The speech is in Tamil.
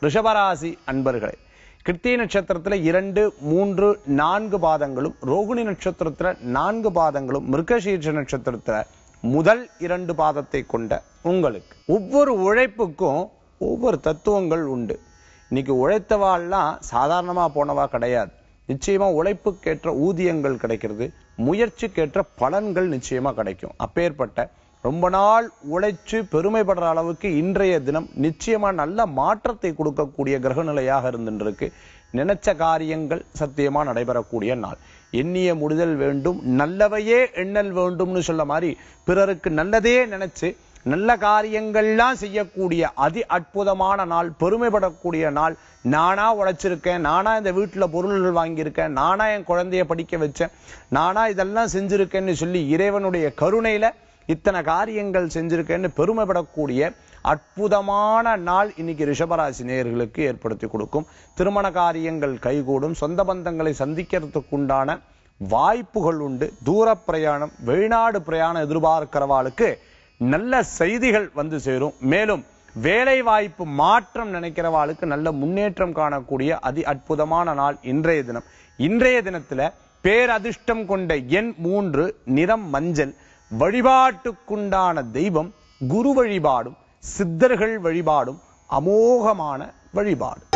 ரிஷபராசி அன்பர்களே கிருத்திய நட்சத்திரத்துல இரண்டு மூன்று நான்கு பாதங்களும் ரோகிணி நட்சத்திரத்துல நான்கு பாதங்களும் மிருகசீர்ஷ நட்சத்திரத்துல முதல் இரண்டு பாதத்தை கொண்ட உங்களுக்கு ஒவ்வொரு உழைப்புக்கும் ஒவ்வொரு தத்துவங்கள் உண்டு இன்னைக்கு உழைத்தவாள்லாம் சாதாரணமா போனவா கிடையாது நிச்சயமா உழைப்புக்கேற்ற ஊதியங்கள் கிடைக்கிறது முயற்சிக்கேற்ற பலன்கள் நிச்சயமா கிடைக்கும் அப்பேற்பட்ட ரொம்ப நாள் உழைச்சு பெருமைப்படுற அளவுக்கு இன்றைய தினம் நிச்சயமா நல்ல மாற்றத்தை கொடுக்கக்கூடிய கிரகநிலையாக இருந்துருக்கு நினைச்ச காரியங்கள் சத்தியமா நடைபெறக்கூடிய நாள் எண்ணிய முடிதல் வேண்டும் நல்லவையே எண்ணல் வேண்டும்னு சொல்ல மாதிரி பிறருக்கு நல்லதே நினைச்சு நல்ல காரியங்கள்லாம் செய்யக்கூடிய அதி அற்புதமான நாள் பெருமைப்படக்கூடிய நாள் நானா உழைச்சிருக்கேன் நானா இந்த வீட்டுல பொருள்கள் வாங்கியிருக்கேன் நானா என் குழந்தைய படிக்க வச்சேன் நானா இதெல்லாம் செஞ்சிருக்கேன்னு சொல்லி இறைவனுடைய கருணையில இத்தனை காரியங்கள் செஞ்சிருக்கேன்னு பெருமைப்படக்கூடிய அற்புதமான நாள் இன்னைக்கு ரிஷபராசி நேயர்களுக்கு ஏற்படுத்தி கொடுக்கும் திருமண காரியங்கள் கைகூடும் சொந்த பந்தங்களை சந்திக்கிறதுக்குண்டான வாய்ப்புகள் உண்டு தூர பிரயாணம் வெளிநாடு பிரயாணம் எதிர்பார்க்கிறவாளுக்கு நல்ல செய்திகள் வந்து சேரும் மேலும் வேலை வாய்ப்பு மாற்றம் நினைக்கிறவாளுக்கு நல்ல முன்னேற்றம் காணக்கூடிய அதி அற்புதமான நாள் இன்றைய தினம் இன்றைய தினத்துல பேரதிர்ஷ்டம் கொண்ட எண் மூன்று நிறம் மஞ்சள் வழிபாட்டுக்குண்டான தெய்வம் குரு வழிபாடும் சித்தர்கள் வழிபாடும் அமோகமான வழிபாடு